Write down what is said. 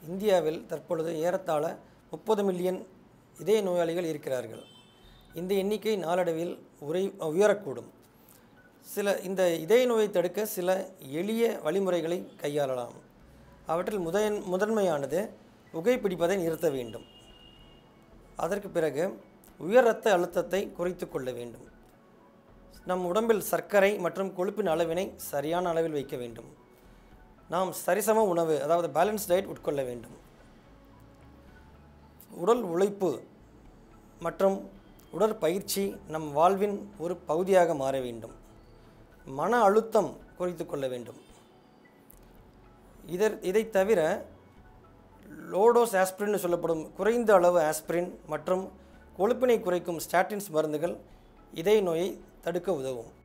இந்தியாவில் தற்பொழுது ஏறத்தாழ முப்பது மில்லியன் இதய நோயாளிகள் இருக்கிறார்கள் இந்த எண்ணிக்கை நாளடைவில் உரை உயரக்கூடும் சில இந்த இதய நோயை தடுக்க சில எளிய வழிமுறைகளை கையாளலாம் அவற்றில் முதன் முதன்மையானது புகைப்பிடிப்பதை நிறுத்த வேண்டும் அதற்கு பிறகு உயர் இரத்த அழுத்தத்தை குறைத்து கொள்ள வேண்டும் நம் உடம்பில் சர்க்கரை மற்றும் கொழுப்பின் அளவினை சரியான அளவில் வைக்க வேண்டும் நாம் சரிசம உணவு அதாவது பேலன்ஸ் டயட் உட்கொள்ள வேண்டும் உடல் உழைப்பு மற்றும் உடற்பயிற்சி நம் வாழ்வின் ஒரு பகுதியாக மாற வேண்டும் மன அழுத்தம் குறைத்து கொள்ள வேண்டும் இதர் இதை தவிர லோடோஸ் ஆஸ்பிரின் சொல்லப்படும் குறைந்த அளவு ஆஸ்பிரின் மற்றும் கொழுப்பினை குறைக்கும் ஸ்டாட்டின்ஸ் மருந்துகள் இதய நோயை தடுக்க உதவும்